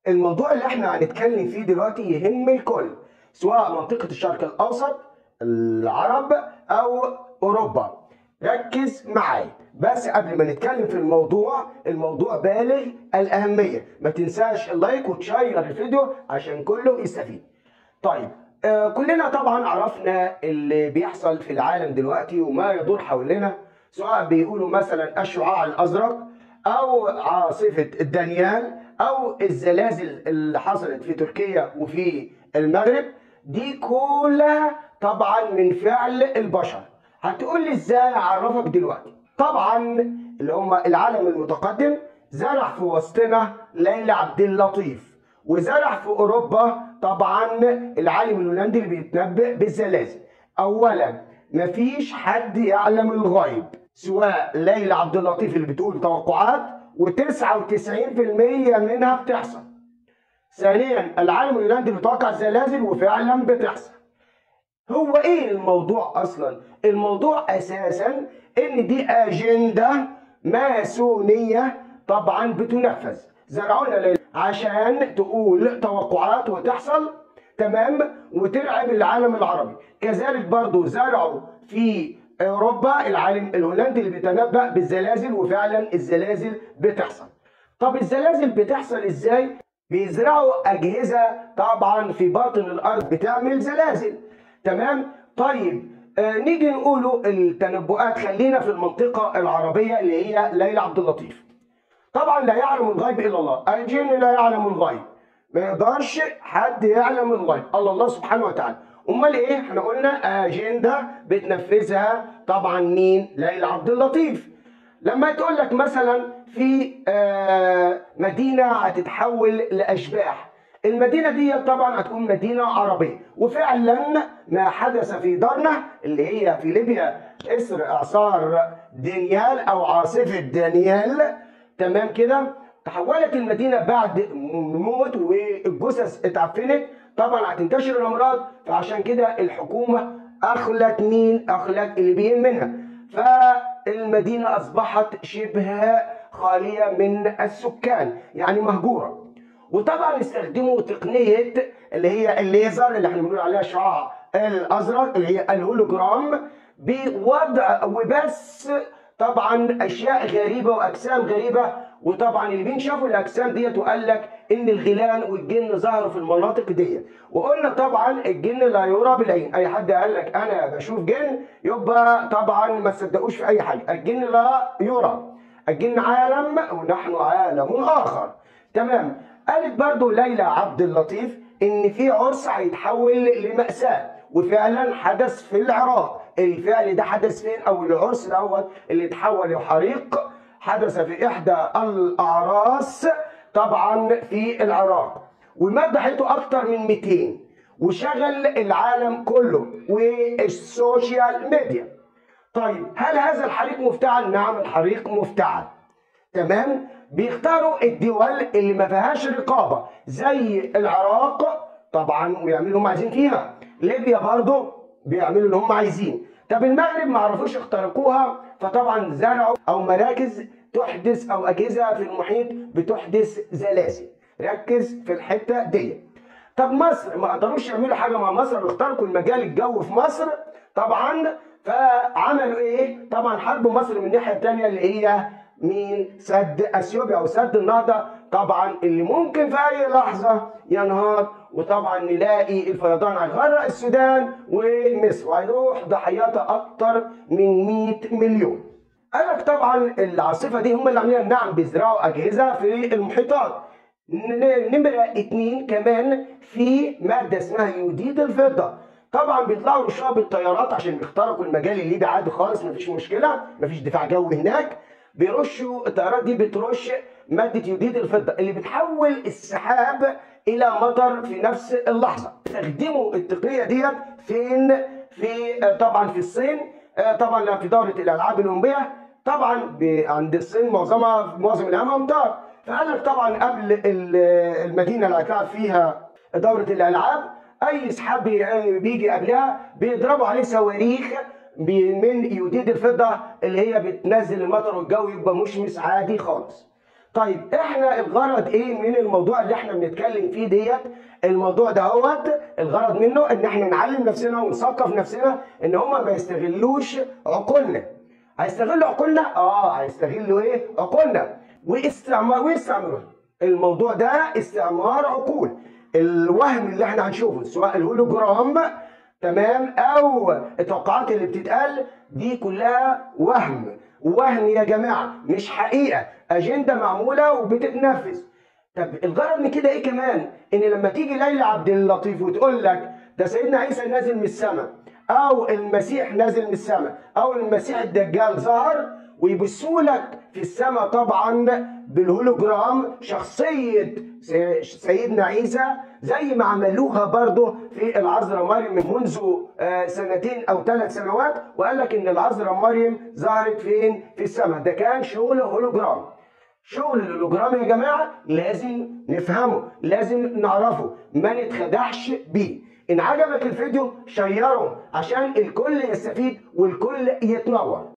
الموضوع اللي احنا هنتكلم فيه دلوقتي يهم الكل سواء منطقة الشرق الأوسط العرب أو أوروبا ركز معايا بس قبل ما نتكلم في الموضوع الموضوع بالغ الأهمية ما تنساش اللايك وتشير الفيديو عشان كله يستفيد طيب آه كلنا طبعا عرفنا اللي بيحصل في العالم دلوقتي وما يدور حولنا سواء بيقولوا مثلا الشعاع الأزرق أو عاصفة دانيال أو الزلازل اللي حصلت في تركيا وفي المغرب دي كلها طبعا من فعل البشر هتقول لي ازاي اعرفك دلوقتي طبعا اللي هم العالم المتقدم زرع في وسطنا ليلى عبد اللطيف وزرع في اوروبا طبعا العالم الهولندي اللي بيتنبأ بالزلازل اولا مفيش حد يعلم الغيب سواء ليلى عبد اللطيف اللي بتقول توقعات و99% منها بتحصل ثانيا العالم الهولندي بيتوقع الزلازل وفعلا بتحصل هو ايه الموضوع اصلا الموضوع اساسا ان دي اجنده ماسونيه طبعا بتنفذ زرعونا ليه؟ عشان تقول توقعات وتحصل تمام وترعب العالم العربي كذلك برضو زرعوا في اوروبا العالم الهولندي اللي بيتنبأ بالزلازل وفعلا الزلازل بتحصل طب الزلازل بتحصل ازاي بيزرعوا اجهزه طبعا في باطن الارض بتعمل زلازل تمام طيب آه نيجي نقوله التنبؤات خلينا في المنطقه العربيه اللي هي ليلى عبد اللطيف طبعا لا يعلم الغيب الا الله الجن لا يعلم الغيب ما يقدرش حد يعلم الغيب الله الله سبحانه وتعالى امال ايه احنا قلنا اجنده بتنفذها طبعا مين ليلى عبد اللطيف لما تقول لك مثلا في آه مدينه هتتحول لاشباح المدينه دي طبعا هتكون مدينه عربيه وفعلا ما حدث في درنا اللي هي في ليبيا اسر اعصار دانيال او عاصفه دانيال تمام كده تحولت المدينه بعد موت والجثث اتعفنت طبعا هتنتشر الامراض فعشان كده الحكومه اخلت مين؟ اخلت الليبيين منها فالمدينه اصبحت شبه خاليه من السكان يعني مهجوره وطبعا استخدموا تقنيه اللي هي الليزر اللي احنا بنقول عليها الشعاع الازرق اللي هي الهولوجرام بوضع وبس طبعا اشياء غريبه واجسام غريبه وطبعا اللي بينشافوا الاجسام ديت وقال لك ان الغيلان والجن ظهروا في المناطق ديت وقلنا طبعا الجن لا يرى بالعين اي حد قال لك انا بشوف جن يبقى طبعا ما تصدقوش في اي حاجه الجن لا يرى الجن عالم ونحن عالم اخر تمام قالت برضو ليلى عبد اللطيف ان في عرس هيتحول لمأساة وفعلا حدث في العراق الفعل ده حدث فين او العرس دوت اللي اتحول لحريق حدث في احدى الاعراس طبعا في العراق ومدحته اكتر من 200 وشغل العالم كله والسوشيال ميديا طيب هل هذا الحريق مفتعل نعم الحريق مفتعل تمام بيختاروا الدول اللي ما فيهاش رقابه زي العراق طبعا ويعملوا اللي هم عايزين فيها ليبيا برضه بيعملوا اللي هم عايزين طب المغرب ما عرفوش يخترقوها فطبعا زرعوا او مراكز تحدث او اجهزه في المحيط بتحدث زلازل ركز في الحته دي طب مصر ما قدروش يعملوا حاجه مع مصر واخترقوا المجال الجوي في مصر طبعا فعملوا ايه طبعا حاربوا مصر من الناحيه الثانيه اللي هي مين سد اثيوبيا او سد النهضه طبعا اللي ممكن في اي لحظه ينهار وطبعا نلاقي الفيضان هيغرق السودان ومصر وهيروح ضحياتها اكتر من 100 مليون قال لك طبعا العاصفه دي هم اللي عاملين نعم بيزرعوا اجهزه في المحيطات نمره اتنين كمان في ماده اسمها يوديد الفضه طبعا بيطلعوا يرشوها بالطيارات عشان بيخترقوا المجال الليبي عادي خالص مفيش مشكله مفيش دفاع جوي هناك بيرشوا الطيارات دي بترش ماده يوديد الفضه اللي بتحول السحاب الى مطر في نفس اللحظه استخدموا التقنيه ديت فين في طبعا في الصين طبعا في دوره الالعاب الاولمبيه طبعا عند الصين معظمها معظم العام امطار فقال لك طبعا قبل المدينه اللي هتلعب فيها دوره الالعاب اي سحاب بيجي قبلها بيضربوا عليه صواريخ من يوديد الفضه اللي هي بتنزل المطر والجو يبقى مشمس عادي خالص طيب احنا الغرض ايه من الموضوع اللي احنا بنتكلم فيه ديت الموضوع دهوت الغرض منه ان احنا نعلم نفسنا ونثقف نفسنا ان هم ما يستغلوش عقولنا هيستغلوا عقولنا اه هيستغلوا ايه عقولنا واستعمار ويستعمروا الموضوع ده استعمار عقول الوهم اللي احنا هنشوفه سواء الهولوجرام تمام او التوقعات اللي بتتقال دي كلها وهم وهم يا جماعه مش حقيقه اجنده معموله وبتتنفذ طب الغرض من كده ايه كمان ان لما تيجي ليلى عبد اللطيف وتقول لك ده سيدنا عيسى نازل من السماء او المسيح نازل من السماء او المسيح الدجال ظهر ويبصوا لك في السماء طبعا بالهولوجرام شخصية سيدنا عيسى زي ما عملوها برضه في العذراء مريم منذ سنتين او ثلاث سنوات وقال لك ان العذراء مريم ظهرت فين في السماء ده كان شغل هولوجرام شغل الهولوجرام يا جماعه لازم نفهمه لازم نعرفه ما نتخدعش بيه ان عجبك الفيديو شيره عشان الكل يستفيد والكل يتنور